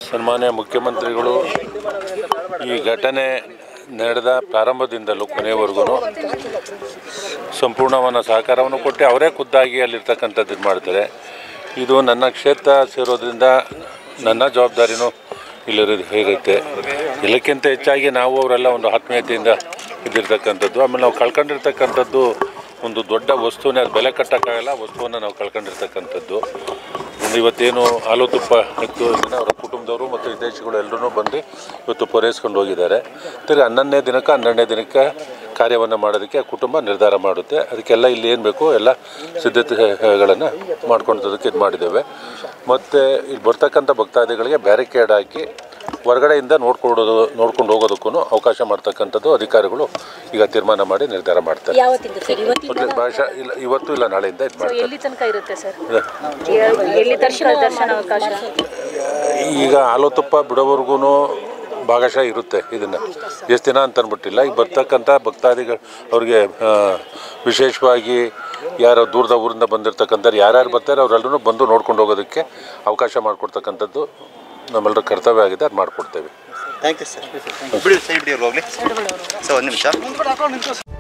ಸನ್ಮಾನ್ಯ ಮುಖ್ಯಮಂತ್ರಿಗಳು ಈ ಘಟನೆ ನಡೆದ ಪ್ರಾರಂಭದಿಂದಲೂ ಕೊನೆಯವರೆಗೂ ಸಂಪೂರ್ಣವನ್ನ ಸಹಕಾರವನ್ನು ಕೊಟ್ಟು ಅವರೇ ಖುದ್ದಾಗಿ ಅಲ್ಲಿರ್ತಕ್ಕಂಥದ್ದು ಇದು ಮಾಡ್ತಾರೆ ಇದು ನನ್ನ ಕ್ಷೇತ್ರ ಸೇರೋದ್ರಿಂದ ನನ್ನ ಜವಾಬ್ದಾರಿನೂ ಇಲ್ಲಿರೋದು ಇರುತ್ತೆ ಎಲ್ಲಕ್ಕಿಂತ ಹೆಚ್ಚಾಗಿ ನಾವು ಅವರೆಲ್ಲ ಒಂದು ಆತ್ಮೀಯತೆಯಿಂದ ಇದ್ದಿರ್ತಕ್ಕಂಥದ್ದು ಆಮೇಲೆ ನಾವು ಕಳ್ಕೊಂಡಿರ್ತಕ್ಕಂಥದ್ದು ಒಂದು ದೊಡ್ಡ ವಸ್ತುವನ್ನೇ ಅದು ಬೆಲೆ ಕಟ್ಟೋಕ್ಕಾಗಲ್ಲ ವಸ್ತುವನ್ನು ನಾವು ಕಳ್ಕೊಂಡಿರ್ತಕ್ಕಂಥದ್ದು ಒಂದು ಇವತ್ತೇನು ಹಾಲು ತುಪ್ಪ ಇತ್ತು ಇದನ್ನು ಅವರ ಕುಟುಂಬದವರು ಮತ್ತು ವಿದೇಶಿಗಳು ಎಲ್ಲರೂ ಬಂದು ಇವತ್ತು ಪೂರೈಸ್ಕೊಂಡು ಹೋಗಿದ್ದಾರೆ ತಿರ್ಗಿ ಹನ್ನೊಂದನೇ ದಿನಕ್ಕೆ ಹನ್ನೆರಡನೇ ದಿನಕ್ಕೆ ಕಾರ್ಯವನ್ನು ಮಾಡೋದಕ್ಕೆ ಆ ಕುಟುಂಬ ನಿರ್ಧಾರ ಮಾಡುತ್ತೆ ಅದಕ್ಕೆಲ್ಲ ಇಲ್ಲಿ ಏನು ಬೇಕು ಎಲ್ಲ ಸಿದ್ಧತೆಗಳನ್ನು ಮಾಡ್ಕೊಳೋದಕ್ಕೆ ಇದು ಮಾಡಿದ್ದೇವೆ ಮತ್ತು ಇಲ್ಲಿ ಬರ್ತಕ್ಕಂಥ ಭಕ್ತಾದಿಗಳಿಗೆ ಬ್ಯಾರಿಕೇಡ್ ಹಾಕಿ ಹೊರಗಡೆಯಿಂದ ನೋಡ್ಕೊಡೋದು ನೋಡ್ಕೊಂಡು ಹೋಗೋದಕ್ಕೂ ಅವಕಾಶ ಮಾಡ್ತಕ್ಕಂಥದ್ದು ಅಧಿಕಾರಿಗಳು ಈಗ ತೀರ್ಮಾನ ಮಾಡಿ ನಿರ್ಧಾರ ಮಾಡ್ತಾರೆ ಯಾವತ್ತಿಂದ ಸರ್ ಇವತ್ತಿಂದ ಮೊದಲು ಭಾಷಾ ಇಲ್ಲ ಇವತ್ತು ಇಲ್ಲ ನಾಳೆಯಿಂದ ಇದು ಮಾಡ್ತಾರೆ ಎಲ್ಲಿ ತನಕ ಇರುತ್ತೆ ಸರ್ ಇದೆ. ಎಲ್ಲಿ ದರ್ಶನ ದರ್ಶನ ಅವಕಾಶ ಈಗ ಹಾಲು ತುಪ್ಪ ಬಿಡೋವರೆಗೂ ಭಾಗಶಃ ಇರುತ್ತೆ ಇದನ್ನು ಎಷ್ಟು ದಿನ ಅಂತ ಅಂದ್ಬಿಟ್ಟಿಲ್ಲ ಈಗ ಬರ್ತಕ್ಕಂಥ ಭಕ್ತಾದಿಗಳು ಅವ್ರಿಗೆ ಆ, ವಿಶೇಷವಾಗಿ ಯಾರೋ ದೂರದ ಊರಿಂದ ಬಂದಿರತಕ್ಕಂಥವ್ರು ಯಾರ್ಯಾರು ಬರ್ತಾರೆ ಅವರೆಲ್ಲರೂ ಬಂದು ನೋಡ್ಕೊಂಡು ಹೋಗೋದಕ್ಕೆ ಅವಕಾಶ ಮಾಡಿಕೊಡ್ತಕ್ಕಂಥದ್ದು ನಮ್ಮೆಲ್ಲರ ಕರ್ತವ್ಯ ಆಗಿದೆ ಅದು ಮಾಡಿಕೊಡ್ತೇವೆ ಥ್ಯಾಂಕ್ ಯು ಸರ್ ಬಿಡಿ ಸೈಡ್ ಬಿಡಿ ಹೋಗ್ಲಿ ಸರ್ ಒಂದು ನಿಮಿಷ